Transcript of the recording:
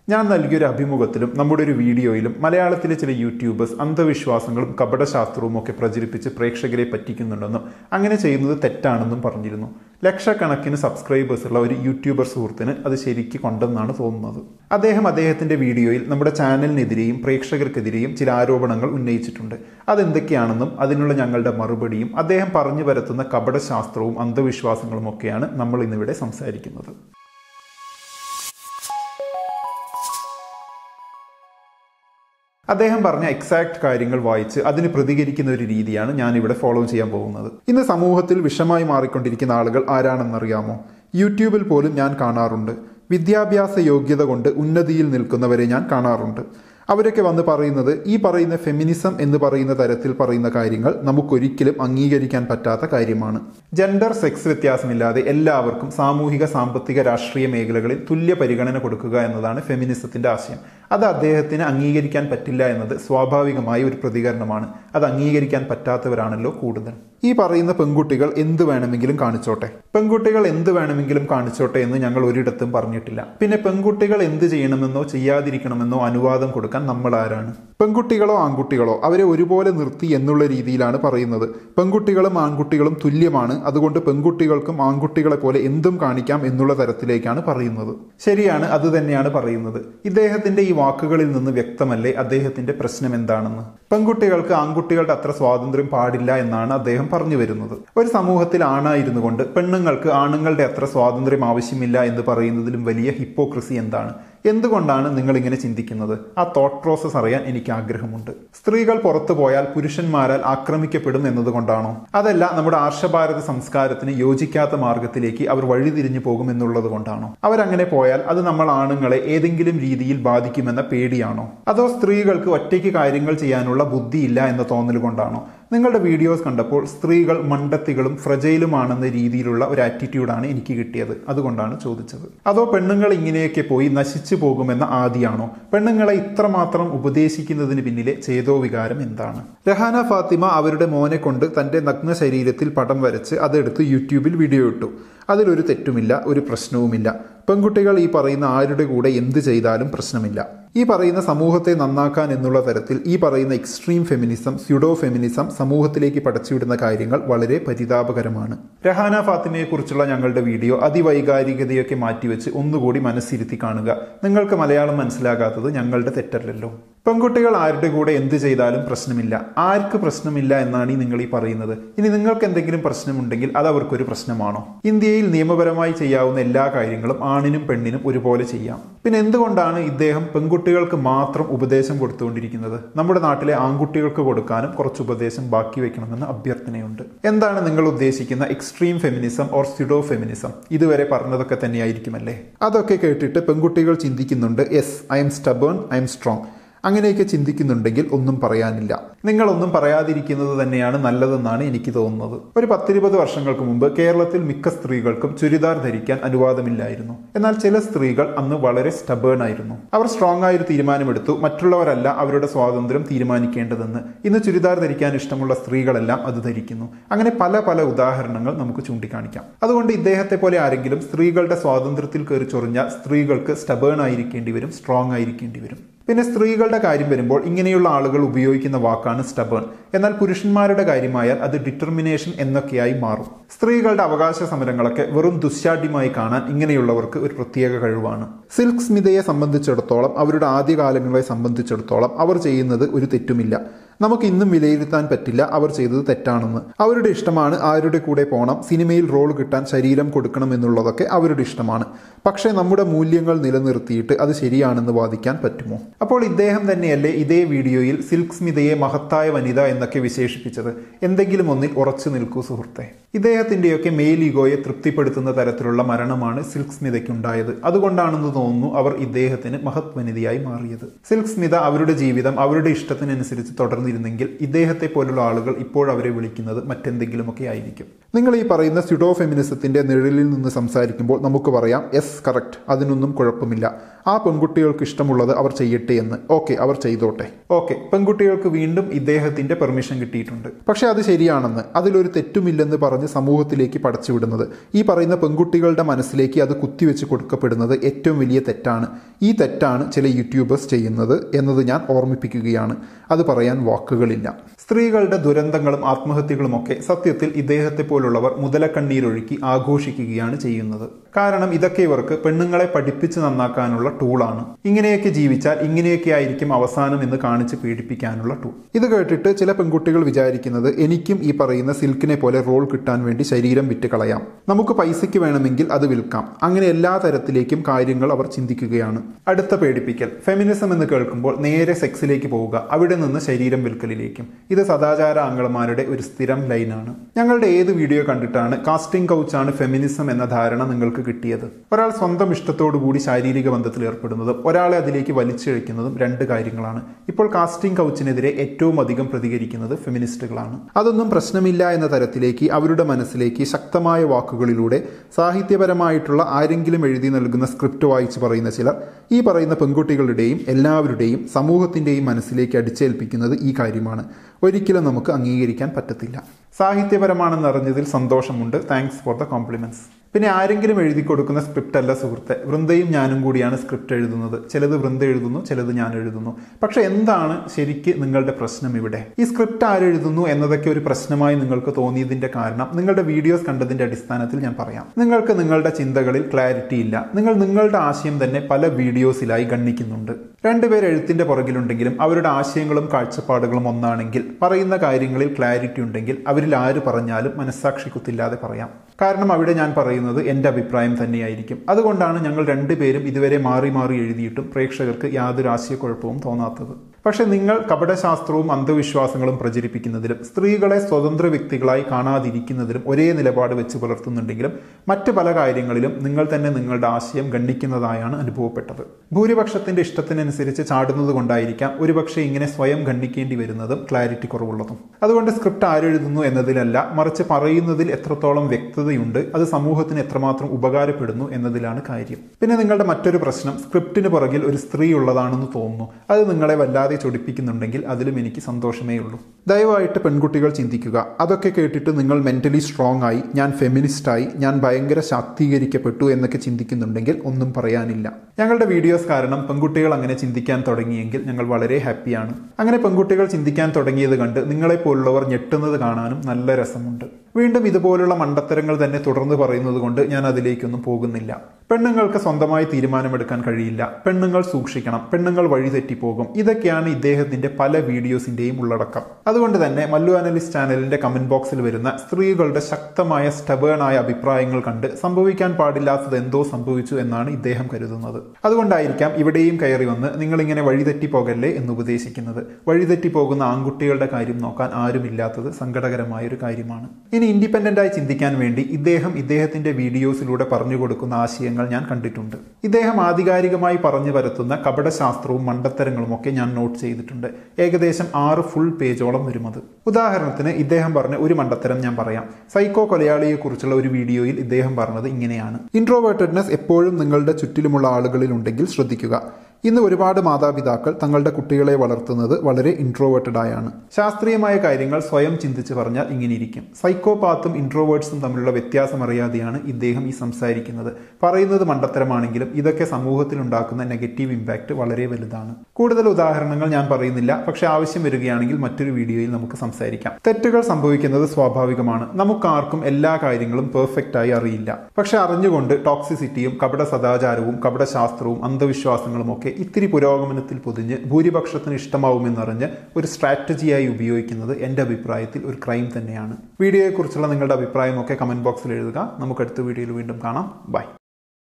ഞാൻ നൽകിയൊരു അഭിമുഖത്തിലും നമ്മുടെ ഒരു വീഡിയോയിലും മലയാളത്തിലെ ചില യൂട്യൂബേഴ്സ് അന്ധവിശ്വാസങ്ങളും കപടശാസ്ത്രവും ഒക്കെ പ്രചരിപ്പിച്ച് പ്രേക്ഷകരെ പറ്റിക്കുന്നുണ്ടെന്നും അങ്ങനെ ചെയ്യുന്നത് തെറ്റാണെന്നും പറഞ്ഞിരുന്നു ലക്ഷക്കണക്കിന് സബ്സ്ക്രൈബേഴ്സ് ഉള്ള ഒരു യൂട്യൂബർ സുഹൃത്തിന് അത് ശരിക്ക് കൊണ്ടെന്നാണ് തോന്നുന്നത് അദ്ദേഹം അദ്ദേഹത്തിന്റെ വീഡിയോയിൽ നമ്മുടെ ചാനലിനെതിരെയും പ്രേക്ഷകർക്കെതിരെയും ചില ആരോപണങ്ങൾ ഉന്നയിച്ചിട്ടുണ്ട് അതെന്തൊക്കെയാണെന്നും അതിനുള്ള ഞങ്ങളുടെ മറുപടിയും അദ്ദേഹം പറഞ്ഞു വരുത്തുന്ന കപടശാസ്ത്രവും അന്ധവിശ്വാസങ്ങളും ഒക്കെയാണ് നമ്മൾ ഇന്നിവിടെ സംസാരിക്കുന്നത് അദ്ദേഹം പറഞ്ഞ എക്സാക്ട് കാര്യങ്ങൾ വായിച്ച് അതിന് പ്രതികരിക്കുന്ന ഒരു രീതിയാണ് ഞാൻ ഇവിടെ ഫോളോ ചെയ്യാൻ പോകുന്നത് ഇന്ന് സമൂഹത്തിൽ വിഷമായി മാറിക്കൊണ്ടിരിക്കുന്ന ആളുകൾ ആരാണെന്നറിയാമോ യൂട്യൂബിൽ പോലും ഞാൻ കാണാറുണ്ട് വിദ്യാഭ്യാസ യോഗ്യത കൊണ്ട് ഉന്നതിയിൽ നിൽക്കുന്നവരെ ഞാൻ കാണാറുണ്ട് അവരൊക്കെ വന്ന് പറയുന്നത് ഈ പറയുന്ന ഫെമിനിസം എന്ന് പറയുന്ന തരത്തിൽ പറയുന്ന കാര്യങ്ങൾ നമുക്കൊരിക്കലും അംഗീകരിക്കാൻ പറ്റാത്ത കാര്യമാണ് ജെൻഡർ സെക്സ് വ്യത്യാസമില്ലാതെ എല്ലാവർക്കും സാമൂഹിക സാമ്പത്തിക രാഷ്ട്രീയ മേഖലകളിൽ തുല്യ പരിഗണന കൊടുക്കുക എന്നതാണ് ഫെമിനിസത്തിന്റെ ആശയം അത് അദ്ദേഹത്തിന് അംഗീകരിക്കാൻ പറ്റില്ല എന്നത് സ്വാഭാവികമായ ഒരു പ്രതികരണമാണ് അത് അംഗീകരിക്കാൻ പറ്റാത്തവരാണല്ലോ കൂടുതൽ ഈ പറയുന്ന പെൺകുട്ടികൾ എന്ത് വേണമെങ്കിലും കാണിച്ചോട്ടെ പെൺകുട്ടികൾ എന്ത് വേണമെങ്കിലും കാണിച്ചോട്ടെ എന്ന് ഞങ്ങൾ ഒരിടത്തും പറഞ്ഞിട്ടില്ല പിന്നെ പെൺകുട്ടികൾ എന്ത് ചെയ്യണമെന്നോ ചെയ്യാതിരിക്കണമെന്നോ അനുവാദം കൊടുക്കാൻ നമ്മൾ ആരാണ് പെൺകുട്ടികളോ ആൺകുട്ടികളോ അവരെ ഒരുപോലെ നിർത്തി എന്നുള്ള രീതിയിലാണ് പറയുന്നത് പെൺകുട്ടികളും ആൺകുട്ടികളും തുല്യമാണ് അതുകൊണ്ട് പെൺകുട്ടികൾക്കും ആൺകുട്ടികളെ പോലെ എന്തും കാണിക്കാം എന്നുള്ള തരത്തിലേക്കാണ് പറയുന്നത് ശരിയാണ് അത് തന്നെയാണ് പറയുന്നത് ഇദ്ദേഹത്തിന്റെ ഈ വാക്കുകളിൽ നിന്ന് വ്യക്തമല്ലേ അദ്ദേഹത്തിന്റെ പ്രശ്നം എന്താണെന്ന് പെൺകുട്ടികൾക്ക് ആൺകുട്ടികളുടെ അത്ര സ്വാതന്ത്ര്യം പാടില്ല എന്നാണ് അദ്ദേഹം പറഞ്ഞു വരുന്നത് ഒരു സമൂഹത്തിൽ ആണായിരുന്നു കൊണ്ട് പെണ്ണുങ്ങൾക്ക് ആണുങ്ങളുടെ അത്ര സ്വാതന്ത്ര്യം ആവശ്യമില്ല എന്ന് പറയുന്നതിലും വലിയ ഹിപ്പോക്രസി എന്താണ് എന്തുകൊണ്ടാണ് നിങ്ങൾ ഇങ്ങനെ ചിന്തിക്കുന്നത് ആ തോട്ട് പ്രോസസ് അറിയാൻ എനിക്ക് ആഗ്രഹമുണ്ട് സ്ത്രീകൾ പുറത്തു പോയാൽ പുരുഷന്മാരാൽ ആക്രമിക്കപ്പെടും എന്നതുകൊണ്ടാണോ അതല്ല നമ്മുടെ ആർഷഭാരത സംസ്കാരത്തിന് യോജിക്കാത്ത മാർഗത്തിലേക്ക് അവർ വഴിതിരിഞ്ഞു പോകും എന്നുള്ളത് കൊണ്ടാണോ അവരങ്ങനെ പോയാൽ അത് നമ്മൾ ആണുങ്ങളെ ഏതെങ്കിലും രീതിയിൽ ബാധിക്കുമെന്ന പേടിയാണോ അതോ സ്ത്രീകൾക്ക് ഒറ്റയ്ക്ക് കാര്യങ്ങൾ ചെയ്യാനുള്ള ബുദ്ധിയില്ല എന്ന തോന്നൽ കൊണ്ടാണോ നിങ്ങളുടെ വീഡിയോസ് കണ്ടപ്പോൾ സ്ത്രീകൾ മണ്ടത്തികളും ഫ്രജയിലുമാണെന്ന രീതിയിലുള്ള ഒരു ആറ്റിറ്റ്യൂഡാണ് എനിക്ക് കിട്ടിയത് അതുകൊണ്ടാണ് ചോദിച്ചത് അതോ പെണ്ണുങ്ങൾ ഇങ്ങനെയൊക്കെ പോയി നശിച്ചു പോകുമെന്ന ആദിയാണോ പെണ്ണുങ്ങളെ ഇത്രമാത്രം ഉപദേശിക്കുന്നതിന് പിന്നിലെ ചേതോ വികാരം എന്താണ് രഹാന ഫാത്തിമ അവരുടെ മോനെ കൊണ്ട് തന്റെ നഗ്ന ശരീരത്തിൽ പടം വരച്ച് അതെടുത്ത് യൂട്യൂബിൽ വീഡിയോ ഇട്ടു അതിലൊരു തെറ്റുമില്ല ഒരു പ്രശ്നവുമില്ല പെൺകുട്ടികൾ ഈ പറയുന്ന ആരുടെ കൂടെ എന്ത് ചെയ്താലും പ്രശ്നമില്ല ഈ പറയുന്ന സമൂഹത്തെ നന്നാക്കാൻ എന്നുള്ള തരത്തിൽ ഈ പറയുന്ന എക്സ്ട്രീം ഫെമിനിസം സ്യുഡോ ഫെമിനിസം സമൂഹത്തിലേക്ക് പടച്ചുവിടുന്ന കാര്യങ്ങൾ വളരെ പരിതാപകരമാണ് രഹാന ഫാത്തിമയെ കുറിച്ചുള്ള ഞങ്ങളുടെ വീഡിയോ അതിവൈകാരികതയൊക്കെ മാറ്റിവെച്ച് ഒന്നുകൂടി മനസ്സിരുത്തി കാണുക നിങ്ങൾക്ക് മലയാളം മനസ്സിലാകാത്തത് ഞങ്ങളുടെ തെറ്റല്ലല്ലോ പെൺകുട്ടികൾ ആരുടെ കൂടെ എന്ത് ചെയ്താലും പ്രശ്നമില്ല ആർക്ക് പ്രശ്നമില്ല എന്നാണ് ഈ നിങ്ങൾ ഈ പറയുന്നത് ഇനി നിങ്ങൾക്ക് എന്തെങ്കിലും പ്രശ്നമുണ്ടെങ്കിൽ അത് അവർക്കൊരു പ്രശ്നമാണോ ഇന്ത്യയിൽ നിയമപരമായി ചെയ്യാവുന്ന എല്ലാ കാര്യങ്ങളും ആണിനും പെണ്ണിനും ഒരുപോലെ ചെയ്യാം പിന്നെ എന്തുകൊണ്ടാണ് ഇദ്ദേഹം പെൺകുട്ടികൾക്ക് മാത്രം ഉപദേശം കൊടുത്തുകൊണ്ടിരിക്കുന്നത് നമ്മുടെ നാട്ടിലെ ആൺകുട്ടികൾക്ക് കൊടുക്കാനും കുറച്ച് ഉപദേശം ബാക്കി വെക്കണമെന്ന് അഭ്യർത്ഥനയുണ്ട് എന്താണ് നിങ്ങൾ ഉദ്ദേശിക്കുന്ന extreme feminism or pseudo feminism ഇതുവരെ പറഞ്ഞതൊക്കെ തന്നെയായിരിക്കുമല്ലേ അതൊക്കെ കേട്ടിട്ട് പെൺകുട്ടികൾ ചിന്തിക്കുന്നുണ്ട് yes I am stubborn I am strong അങ്ങനെയൊക്കെ ചിന്തിക്കുന്നുണ്ടെങ്കിൽ ഒന്നും പറയാനില്ല നിങ്ങളൊന്നും പറയാതിരിക്കുന്നത് തന്നെയാണ് നല്ലതെന്നാണ് എനിക്ക് തോന്നുന്നത് ഒരു പത്തിരുപത് വർഷങ്ങൾക്ക് മുമ്പ് കേരളത്തിൽ മിക്ക സ്ത്രീകൾക്കും ചുരിദാർ ധരിക്കാൻ അനുവാദമില്ലായിരുന്നു എന്നാൽ ചില സ്ത്രീകൾ അന്ന് വളരെ സ്റ്റബേൺ ആയിരുന്നു അവർ സ്ട്രോങ് ആയൊരു തീരുമാനമെടുത്തു മറ്റുള്ളവരല്ല അവരുടെ സ്വാതന്ത്ര്യം തീരുമാനിക്കേണ്ടതെന്ന് ഇന്ന് ചുരിദാർ ധരിക്കാൻ ഇഷ്ടമുള്ള സ്ത്രീകളെല്ലാം അത് ധരിക്കുന്നു അങ്ങനെ പല പല ഉദാഹരണങ്ങൾ നമുക്ക് ചൂണ്ടിക്കാണിക്കാം അതുകൊണ്ട് ഇദ്ദേഹത്തെ പോലെ ആരെങ്കിലും സ്ത്രീകളുടെ സ്വാതന്ത്ര്യത്തിൽ കയറി ചൊറിഞ്ഞാൽ സ്ത്രീകൾക്ക് സ്റ്റബേൺ ആയിരിക്കേണ്ടി വരും സ്ട്രോങ് ആയിരിക്കേണ്ടി വരും പിന്നെ സ്ത്രീകളുടെ കാര്യം വരുമ്പോൾ ഇങ്ങനെയുള്ള ആളുകൾ ഉപയോഗിക്കുന്ന വാക്കാണ് സ്റ്റബേൺ എന്നാൽ പുരുഷന്മാരുടെ കാര്യമായാൽ അത് ഡിറ്റർമിനേഷൻ എന്നൊക്കെയായി മാറും സ്ത്രീകളുടെ അവകാശ സമരങ്ങളൊക്കെ വെറും ദുശ്ശാഠ്യമായി കാണാൻ ഇങ്ങനെയുള്ളവർക്ക് ഒരു പ്രത്യേക കഴിവാണ് സിൽക്ക് സ്മിതയെ സംബന്ധിച്ചിടത്തോളം അവരുടെ ആദ്യകാലങ്ങളെ സംബന്ധിച്ചിടത്തോളം അവർ ചെയ്യുന്നത് ഒരു തെറ്റുമില്ല നമുക്ക് ഇന്നും വിലയിരുത്താൻ പറ്റില്ല അവർ ചെയ്തത് തെറ്റാണെന്ന് അവരുടെ ഇഷ്ടമാണ് ആരുടെ കൂടെ പോകണം സിനിമയിൽ റോൾ കിട്ടാൻ ശരീരം കൊടുക്കണം എന്നുള്ളതൊക്കെ അവരുടെ ഇഷ്ടമാണ് പക്ഷേ നമ്മുടെ മൂല്യങ്ങൾ നിലനിർത്തിയിട്ട് അത് ശരിയാണെന്ന് വാദിക്കാൻ പറ്റുമോ അപ്പോൾ ഇദ്ദേഹം തന്നെയല്ലേ ഇതേ വീഡിയോയിൽ സിൽക്ക് സ്മിതയെ മഹത്തായ വനിത എന്നൊക്കെ വിശേഷിപ്പിച്ചത് എന്തെങ്കിലും ഒന്നിൽ ഉറച്ചു നിൽക്കൂ സുഹൃത്തെ ഇദ്ദേഹത്തിന്റെയൊക്കെ മെയിൽ ഈഗോയെ തൃപ്തിപ്പെടുത്തുന്ന തരത്തിലുള്ള മരണമാണ് സിൽക്ക് സ്മിതയ്ക്കുണ്ടായത് അതുകൊണ്ടാണെന്ന് തോന്നുന്നു അവർ ഇദ്ദേഹത്തിന് മഹത് വനിതയായി മാറിയത് സിൽക്ക് സ്മിത അവരുടെ ജീവിതം അവരുടെ ഇഷ്ടത്തിനനുസരിച്ച് തുടർന്നിരുന്നെങ്കിൽ ഇദ്ദേഹത്തെ പോലുള്ള ആളുകൾ ഇപ്പോൾ അവരെ വിളിക്കുന്നത് മറ്റെന്തെങ്കിലുമൊക്കെ ആയിരിക്കും നിങ്ങൾ ഈ പറയുന്ന സ്യുഡോ ഫെമിനിസത്തിന്റെ നിഴലിൽ നിന്ന് സംസാരിക്കുമ്പോൾ നമുക്ക് പറയാം യെസ് കറക്റ്റ് അതിനൊന്നും കുഴപ്പമില്ല ആ പെൺകുട്ടികൾക്ക് ഇഷ്ടമുള്ളത് അവർ ചെയ്യട്ടെ എന്ന് ഓക്കെ അവർ ചെയ്തോട്ടെ ഓക്കെ പെൺകുട്ടികൾക്ക് വീണ്ടും ഇദ്ദേഹത്തിന്റെ പെർമിഷൻ കിട്ടിയിട്ടുണ്ട് പക്ഷെ അത് ശരിയാണെന്ന് അതിലൊരു തെറ്റുമില്ലെന്ന് പറഞ്ഞ് സമൂഹത്തിലേക്ക് പടച്ചുവിടുന്നത് ഈ പറയുന്ന പെൺകുട്ടികളുടെ മനസ്സിലേക്ക് അത് കുത്തിവെച്ച് കൊടുക്കപ്പെടുന്നത് ഏറ്റവും വലിയ തെറ്റാണ് ഈ തെറ്റാണ് ചില യൂട്യൂബേഴ്സ് ചെയ്യുന്നത് എന്നത് ഞാൻ ഓർമ്മിപ്പിക്കുകയാണ് അത് പറയാൻ വാക്കുകളില്ല സ്ത്രീകളുടെ ദുരന്തങ്ങളും ആത്മഹത്യകളും ഒക്കെ സത്യത്തിൽ ഇദ്ദേഹത്തെ പോലുള്ളവർ മുതലക്കണ്ണീരൊഴുക്കി ആഘോഷിക്കുകയാണ് ചെയ്യുന്നത് കാരണം ഇതൊക്കെ ഇവർക്ക് പെണ്ണുങ്ങളെ പഠിപ്പിച്ച് നന്നാക്കാനുള്ള ടൂളാണ് ഇങ്ങനെയൊക്കെ ജീവിച്ചാൽ ഇങ്ങനെയൊക്കെ ആയിരിക്കും അവസാനം എന്ന് കാണിച്ച് പീഡിപ്പിക്കാനുള്ള ടൂൾ ഇത് കേട്ടിട്ട് ചില പെൺകുട്ടികൾ വിചാരിക്കുന്നത് എനിക്കും ഈ പറയുന്ന സിൽക്കിനെ പോലെ റോൾ കിട്ടാൻ വേണ്ടി ശരീരം വിറ്റ് കളയാം നമുക്ക് പൈസയ്ക്ക് വേണമെങ്കിൽ അത് വിൽക്കാം അങ്ങനെ എല്ലാ തരത്തിലേക്കും കാര്യങ്ങൾ അവർ ചിന്തിക്കുകയാണ് അടുത്ത പേടിപ്പിക്കൽ ഫെമിനിസം എന്ന് കേൾക്കുമ്പോൾ നേരെ സെക്സിലേക്ക് പോവുക അവിടെ നിന്ന് ശരീരം വിൽക്കലിലേക്കും ഇത് സദാചാര ആംഗളമാരുടെ ഒരു സ്ഥിരം ലൈനാണ് ഞങ്ങളുടെ ഏത് വീഡിയോ കണ്ടിട്ടാണ് കാസ്റ്റിംഗ് കൗച്ചാണ് ഫെമിനിസം എന്ന ധാരണ നിങ്ങൾക്ക് കിട്ടിയത് ഒരാൾ സ്വന്തം ഇഷ്ടത്തോടു കൂടി ശാരീരിക ബന്ധത്തിൽ ഏർപ്പെടുന്നതും ഒരാളെ അതിലേക്ക് വലിച്ചിഴക്കുന്നതും രണ്ട് കാര്യങ്ങളാണ് ഇപ്പോൾ കാസ്റ്റിംഗ് കൗച്ചിനെതിരെ ഏറ്റവും അധികം പ്രതികരിക്കുന്നത് ഫെമിനിസ്റ്റുകളാണ് അതൊന്നും പ്രശ്നമില്ല എന്ന തരത്തിലേക്ക് അവരുടെ മനസ്സിലേക്ക് ശക്തമായ വാക്കുകളിലൂടെ സാഹിത്യപരമായിട്ടുള്ള ആരെങ്കിലും എഴുതി നൽകുന്ന സ്ക്രിപ്റ്റ് വായിച്ച് പറയുന്ന ചിലർ ഈ പറയുന്ന പെൺകുട്ടികളുടെയും എല്ലാവരുടെയും സമൂഹത്തിന്റെയും മനസ്സിലേക്ക് അടിച്ചേൽപ്പിക്കുന്നത് ഈ കാര്യമാണ് ഒരിക്കലും നമുക്ക് അംഗീകരിക്കാൻ പറ്റത്തില്ല സാഹിത്യപരമാണെന്ന് അറിഞ്ഞതിൽ സന്തോഷമുണ്ട് താങ്ക്സ് ഫോർ ദ കോംപ്ലിമെന്റ്സ് പിന്നെ ആരെങ്കിലും എഴുതി കൊടുക്കുന്ന സ്ക്രിപ്റ്റ് അല്ല സുഹൃത്തെ വൃന്ദയും ഞാനും കൂടിയാണ് സ്ക്രിപ്റ്റ് എഴുതുന്നത് ചിലത് വൃന്ദ എഴുതുന്നു ചിലത് ഞാൻ എഴുതുന്നു പക്ഷെ എന്താണ് ശരിക്ക് നിങ്ങളുടെ പ്രശ്നം ഇവിടെ ഈ സ്ക്രിപ്റ്റ് ആരെഴുതുന്നു എന്നതൊക്കെ ഒരു പ്രശ്നമായി നിങ്ങൾക്ക് തോന്നിയതിന്റെ കാരണം നിങ്ങളുടെ വീഡിയോസ് കണ്ടതിന്റെ അടിസ്ഥാനത്തിൽ ഞാൻ പറയാം നിങ്ങൾക്ക് നിങ്ങളുടെ ചിന്തകളിൽ ക്ലാരിറ്റി ഇല്ല നിങ്ങൾ നിങ്ങളുടെ ആശയം തന്നെ പല വീഡിയോസിലായി ഗണ്ണിക്കുന്നുണ്ട് രണ്ടുപേർ എഴുത്തിന്റെ പുറകിലുണ്ടെങ്കിലും അവരുടെ ആശയങ്ങളും കാഴ്ചപ്പാടുകളും ഒന്നാണെങ്കിൽ പറയുന്ന കാര്യങ്ങളിൽ ക്ലാരിറ്റി ഉണ്ടെങ്കിൽ അവരിൽ ആര് പറഞ്ഞാലും മനസ്സാക്ഷി കുത്തില്ലാതെ പറയാം കാരണം അവിടെ ഞാൻ പറയുന്നത് എൻ്റെ അഭിപ്രായം തന്നെയായിരിക്കും അതുകൊണ്ടാണ് ഞങ്ങൾ രണ്ടുപേരും ഇതുവരെ മാറി മാറി എഴുതിയിട്ടും പ്രേക്ഷകർക്ക് യാതൊരു ആശയക്കുഴപ്പവും തോന്നാത്തത് പക്ഷെ നിങ്ങൾ കപടശാസ്ത്രവും അന്ധവിശ്വാസങ്ങളും പ്രചരിപ്പിക്കുന്നതിലും സ്ത്രീകളെ സ്വതന്ത്ര വ്യക്തികളായി കാണാതിരിക്കുന്നതിലും ഒരേ നിലപാട് വെച്ച് പുലർത്തുന്നുണ്ടെങ്കിലും മറ്റ് പല കാര്യങ്ങളിലും നിങ്ങൾ തന്നെ നിങ്ങളുടെ ആശയം ഗണ്ണിക്കുന്നതായാണ് അനുഭവപ്പെട്ടത് ഭൂരിപക്ഷത്തിന്റെ ഇഷ്ടത്തിനനുസരിച്ച് ചാടുന്നത് കൊണ്ടായിരിക്കാം ഒരുപക്ഷെ ഇങ്ങനെ സ്വയം ഗണ്ണിക്കേണ്ടി വരുന്നതും ക്ലാരിറ്റി കുറവുള്ളതും അതുകൊണ്ട് സ്ക്രിപ്റ്റ് ആരെഴുതുന്നു എന്നതിലല്ല മറിച്ച് പറയുന്നതിൽ എത്രത്തോളം വ്യക്തതയുണ്ട് അത് സമൂഹത്തിന് എത്രമാത്രം ഉപകാരപ്പെടുന്നു എന്നതിലാണ് കാര്യം പിന്നെ നിങ്ങളുടെ മറ്റൊരു പ്രശ്നം സ്ക്രിപ്റ്റിന് പുറകിൽ ഒരു സ്ത്രീ ഉള്ളതാണെന്ന് തോന്നുന്നു അത് നിങ്ങളെ വല്ലാതെ ചൊടിപ്പിക്കുന്നുണ്ടെങ്കിൽ അതിലും എനിക്ക് സന്തോഷമേ ഉള്ളൂ ദയവായിട്ട് പെൺകുട്ടികൾ ചിന്തിക്കുക അതൊക്കെ കേട്ടിട്ട് നിങ്ങൾ മെന്റലി സ്ട്രോങ് ആയി ഞാൻ ഫെമിനിസ്റ്റായി ഞാൻ ഭയങ്കര ശാക്തീകരിക്കപ്പെട്ടു എന്നൊക്കെ ചിന്തിക്കുന്നുണ്ടെങ്കിൽ ഒന്നും പറയാനില്ല ഞങ്ങളുടെ വീഡിയോസ് കാരണം പെൺകുട്ടികൾ അങ്ങനെ ചിന്തിക്കാൻ തുടങ്ങിയെങ്കിൽ ഞങ്ങൾ വളരെ ഹാപ്പിയാണ് അങ്ങനെ പെൺകുട്ടികൾ ചിന്തിക്കാൻ തുടങ്ങിയത് കണ്ട് നിങ്ങളെപ്പോലുള്ളവർ ഞെട്ടുന്നത് കാണാനും നല്ല രസമുണ്ട് വീണ്ടും ഇതുപോലുള്ള മണ്ടത്തരങ്ങൾ തന്നെ തുടർന്ന് പറയുന്നത് കൊണ്ട് ഞാൻ അതിലേക്കൊന്നും പോകുന്നില്ല പെണ്ണുങ്ങൾക്ക് സ്വന്തമായി തീരുമാനമെടുക്കാൻ കഴിയില്ല പെണ്ണുങ്ങൾ സൂക്ഷിക്കണം പെണ്ണുങ്ങൾ വഴിതെറ്റിപ്പോകും ഇതൊക്കെയാണ് ഇദ്ദേഹത്തിന്റെ പല വീഡിയോസിന്റെയും ഉള്ളടക്കം അതുകൊണ്ട് തന്നെ മല്ലു അനലിസ്റ്റ് ചാനലിന്റെ കമന്റ് ബോക്സിൽ വരുന്ന സ്ത്രീകളുടെ ശക്തമായ സ്റ്റബേണായ അഭിപ്രായങ്ങൾ കണ്ട് സംഭവിക്കാൻ പാടില്ലാത്തത് എന്തോ സംഭവിച്ചു എന്നാണ് ഇദ്ദേഹം കരുതുന്നത് അതുകൊണ്ടായിരിക്കാം ഇവിടെയും കയറി വന്ന് നിങ്ങളിങ്ങനെ വഴിതെറ്റി പോകല്ലേ എന്ന് ഉപദേശിക്കുന്നത് വഴിതെറ്റി പോകുന്ന ആൺകുട്ടികളുടെ കാര്യം നോക്കാൻ ആരുമില്ലാത്തത് സങ്കടകരമായ ഒരു കാര്യമാണ് ഇനി ഇൻഡിപെൻഡന്റ് ആയി ചിന്തിക്കാൻ വേണ്ടി ഇദ്ദേഹം ഇദ്ദേഹത്തിന്റെ വീഡിയോസിലൂടെ പറഞ്ഞു കൊടുക്കുന്ന ആശയങ്ങൾ ഞാൻ കണ്ടിട്ടുണ്ട് ഇദ്ദേഹം ആധികാരികമായി പറഞ്ഞു വരുത്തുന്ന കപടശാസ്ത്രവും മണ്ടത്തരങ്ങളും ഒക്കെ ഞാൻ നോട്ട് ചെയ്തിട്ടുണ്ട് ഏകദേശം ആറ് ഫുൾ പേജോളം വരുന്നത് ഉദാഹരണത്തിന് ഇദ്ദേഹം പറഞ്ഞ ഒരു മണ്ടത്തരം ഞാൻ പറയാം സൈക്കോ കൊലയാളിയെ കുറിച്ചുള്ള ഒരു വീഡിയോയിൽ ഇദ്ദേഹം പറഞ്ഞത് ഇങ്ങനെയാണ് ഇൻട്രോവേർട്ടഡ്നെസ് എപ്പോഴും നിങ്ങളുടെ ചുറ്റിലുമുള്ള ആളുകളിൽ ഉണ്ടെങ്കിൽ ശ്രദ്ധിക്കുക ഇന്ന് ഒരുപാട് മാതാപിതാക്കൾ തങ്ങളുടെ കുട്ടികളെ വളർത്തുന്നത് വളരെ ഇൻട്രോവേർട്ടഡ് ആയാണ് ശാസ്ത്രീയമായ കാര്യങ്ങൾ സ്വയം ചിന്തിച്ച് പറഞ്ഞാൽ ഇങ്ങനെയിരിക്കും സൈക്കോപാത്തും ഇൻട്രോവേർട്സും തമ്മിലുള്ള വ്യത്യാസം അറിയാതെയാണ് ഇദ്ദേഹം ഈ സംസാരിക്കുന്നത് പറയുന്നത് മണ്ടത്തരമാണെങ്കിലും ഇതൊക്കെ സമൂഹത്തിൽ ഉണ്ടാക്കുന്ന നെഗറ്റീവ് ഇമ്പാക്റ്റ് വളരെ വലുതാണ് കൂടുതൽ ഉദാഹരണങ്ങൾ ഞാൻ പറയുന്നില്ല പക്ഷെ ആവശ്യം വരികയാണെങ്കിൽ മറ്റൊരു വീഡിയോയിൽ നമുക്ക് സംസാരിക്കാം തെറ്റുകൾ സംഭവിക്കുന്നത് സ്വാഭാവികമാണ് നമുക്കാർക്കും എല്ലാ കാര്യങ്ങളും പെർഫെക്റ്റ് ആയി അറിയില്ല പക്ഷെ അറിഞ്ഞുകൊണ്ട് ടോക്സിസിറ്റിയും കപട സദാചാരവും കപടശാസ്ത്രവും അന്ധവിശ്വാസങ്ങളും ഒക്കെ ഇത്തിരി പുരോഗമനത്തിൽ പൊതിഞ്ഞ് ഭൂരിപക്ഷത്തിന് ഇഷ്ടമാവുമെന്നറിഞ്ഞ് ഒരു സ്ട്രാറ്റജിയായി ഉപയോഗിക്കുന്നത് എൻ്റെ അഭിപ്രായത്തിൽ ഒരു ക്രൈം തന്നെയാണ് വീഡിയോയെക്കുറിച്ചുള്ള നിങ്ങളുടെ അഭിപ്രായമൊക്കെ കമന്റ് ബോക്സിൽ എഴുതുക നമുക്ക് അടുത്ത വീഡിയോയിൽ വീണ്ടും കാണാം ബൈ